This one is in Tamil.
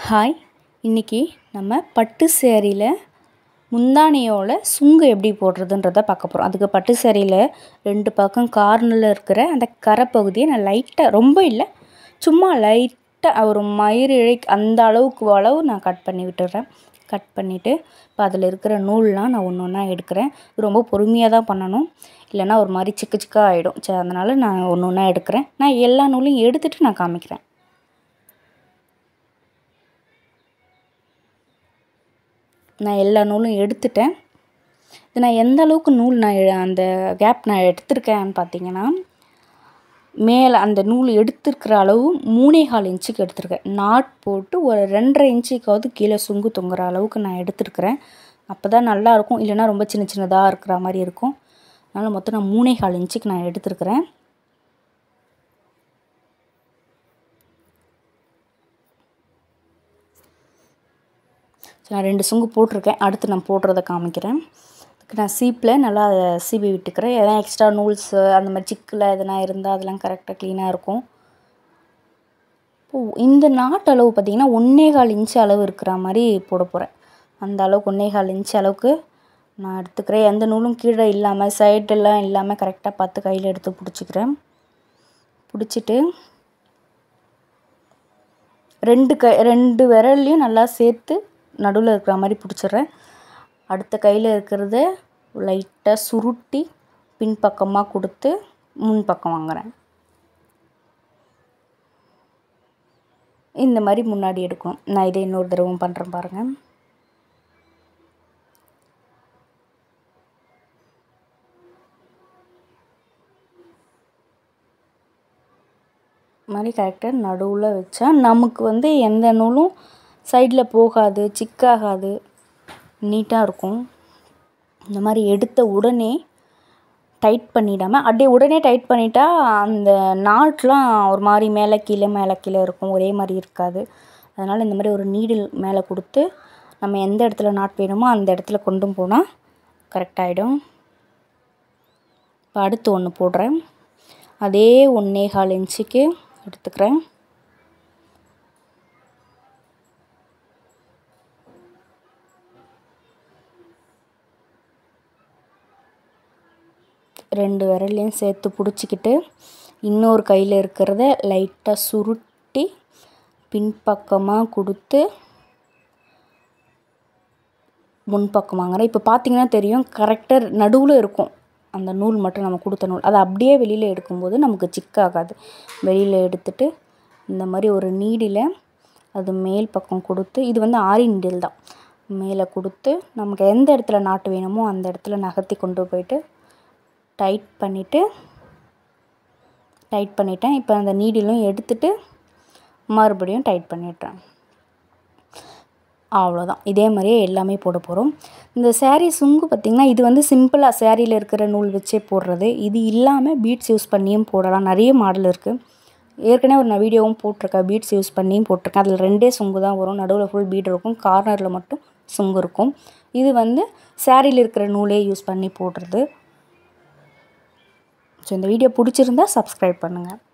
ஹாய் இன்றைக்கி நம்ம பட்டு சேரீயில் முந்தானையோட சுங்கு எப்படி போடுறதுன்றத பார்க்க போகிறோம் அதுக்கு பட்டு சேரீயில் ரெண்டு பக்கம் கார்னரில் இருக்கிற அந்த கரை பகுதியை நான் லைட்டாக ரொம்ப இல்லை சும்மா லைட்டாக ஒரு மயிர் இழை அந்த அளவுக்கு அளவு நான் கட் பண்ணி விட்டுடுறேன் கட் பண்ணிவிட்டு இப்போ அதில் இருக்கிற நூல்லாம் நான் ஒன்று ஒன்றா எடுக்கிறேன் இது ரொம்ப பொறுமையாக தான் பண்ணணும் இல்லைன்னா ஒரு மாதிரி சிக்கு சிக்காக ஆகிடும் சரி அதனால் நான் ஒன்று ஒன்றா எடுக்கிறேன் நான் எல்லா நூலையும் எடுத்துகிட்டு நான் காமிக்கிறேன் நான் எல்லா நூலும் எடுத்துட்டேன் இது நான் எந்த அளவுக்கு நூல் நான் எ- அந்த கேப் நான் எடுத்திருக்கேன்னு பார்த்தீங்கன்னா மேலே அந்த நூல் எடுத்திருக்கிற அளவு மூணே கால் இன்ச்சுக்கு எடுத்திருக்கேன் நாட் போட்டு ஒரு ரெண்டரை இன்ச்சுக்காவது கீழே சுங்கு தொங்குற அளவுக்கு நான் எடுத்திருக்கிறேன் அப்போ தான் நல்லாயிருக்கும் இல்லைன்னா ரொம்ப சின்ன சின்னதாக இருக்கிற மாதிரி இருக்கும் அதனால் மொத்தம் நான் மூணே கால் இன்ச்சுக்கு நான் எடுத்திருக்கிறேன் ஸோ நான் ரெண்டு சுங்கு போட்டிருக்கேன் அடுத்து நான் போடுறத காமிக்கிறேன் அதுக்கு நான் சீப்பில் நல்லா அதை சீவி விட்டுக்கிறேன் எதனா எக்ஸ்ட்ரா நூல்ஸு அந்த மாதிரி சிக்கில் எதனா இருந்தால் அதெல்லாம் கரெக்டாக க்ளீனாக இருக்கும் இப்போ இந்த நாட்டு அளவு பார்த்திங்கன்னா ஒன்றே கால் இன்ச்சு அளவு இருக்கிற மாதிரி போட போகிறேன் அந்த அளவுக்கு ஒன்றே கால் இன்ச்சு அளவுக்கு நான் எடுத்துக்கிறேன் எந்த நூலும் கீழே இல்லாமல் சைடெல்லாம் இல்லாமல் கரெக்டாக பார்த்து கையில் எடுத்து பிடிச்சிக்கிறேன் பிடிச்சிட்டு ரெண்டு கை ரெண்டு விரல்லையும் நல்லா சேர்த்து நடுவில் இருக்கிற மாதிரி பிடிச்சிடுறேன் அடுத்த கையில் இருக்கிறத லைட்டாக சுருட்டி பின்பக்கமாக கொடுத்து முன் பக்கம் வாங்குறேன் இந்த மாதிரி முன்னாடி எடுக்கணும் நான் இதை இன்னொரு தடவை பண்ணுறேன் பாருங்கள் மாதிரி கரெக்டாக நடுவில் வச்சா நமக்கு வந்து எந்த நூலும் சைடில் போகாது சிக்காகாது நீட்டாக இருக்கும் இந்த மாதிரி எடுத்த உடனே டைட் பண்ணிடாமல் அப்படியே உடனே டைட் பண்ணிட்டா அந்த நாட்லாம் ஒரு மாதிரி மேலே கீழே மேலே கீழே இருக்கும் ஒரே மாதிரி இருக்காது அதனால் இந்த மாதிரி ஒரு நீடில் மேலே கொடுத்து நம்ம எந்த இடத்துல நாட் வேணுமோ அந்த இடத்துல கொண்டும் போனால் கரெக்டாகிடும் இப்போ அடுத்து ஒன்று போடுறேன் அதே ஒன்றே கால் இன்ச்சுக்கு எடுத்துக்கிறேன் ரெண்டு விரல்லையும் சேர்த்து பிடிச்சிக்கிட்டு இன்னொரு கையில் இருக்கிறத லைட்டாக சுருட்டி பின்பக்கமாக கொடுத்து முன்பக்கம் வாங்குறேன் இப்போ பார்த்தீங்கன்னா தெரியும் கரெக்டாக நடுவில் இருக்கும் அந்த நூல் மட்டும் நம்ம கொடுத்த நூல் அதை அப்படியே வெளியில் எடுக்கும்போது நமக்கு சிக்காகாது வெளியில் எடுத்துட்டு இந்த மாதிரி ஒரு நீடில் அது மேல் பக்கம் கொடுத்து இது வந்து ஆரி நீடில் தான் மேலே கொடுத்து நமக்கு எந்த இடத்துல நாட்டு வேணுமோ அந்த இடத்துல நகர்த்தி கொண்டு போயிட்டு டைட் பண்ணிவிட்டு டைட் பண்ணிட்டேன் இப்போ அந்த நீடிலும் எடுத்துட்டு மறுபடியும் டைட் பண்ணிடுறேன் அவ்வளோதான் இதே மாதிரியே எல்லாமே போட போகிறோம் இந்த saree சுங்கு பார்த்திங்கன்னா இது வந்து சிம்பிளாக சேரீயில் இருக்கிற நூல் வச்சே போடுறது இது இல்லாமல் பீட்ஸ் யூஸ் பண்ணியும் போடலாம் நிறைய மாடல் இருக்குது ஏற்கனவே ஒரு நான் வீடியோவும் போட்டிருக்கேன் பீட்ஸ் யூஸ் பண்ணியும் போட்டிருக்கேன் அதில் ரெண்டே சுங்கு தான் வரும் நடுவில் ஃபுல் பீட் இருக்கும் கார்னரில் மட்டும் சுங்கு இருக்கும் இது வந்து சேரீயில் இருக்கிற நூலே யூஸ் பண்ணி போடுறது ஸோ இந்த வீடியோ பிடிச்சிருந்தா சப்ஸ்கிரைப் பண்ணுங்கள்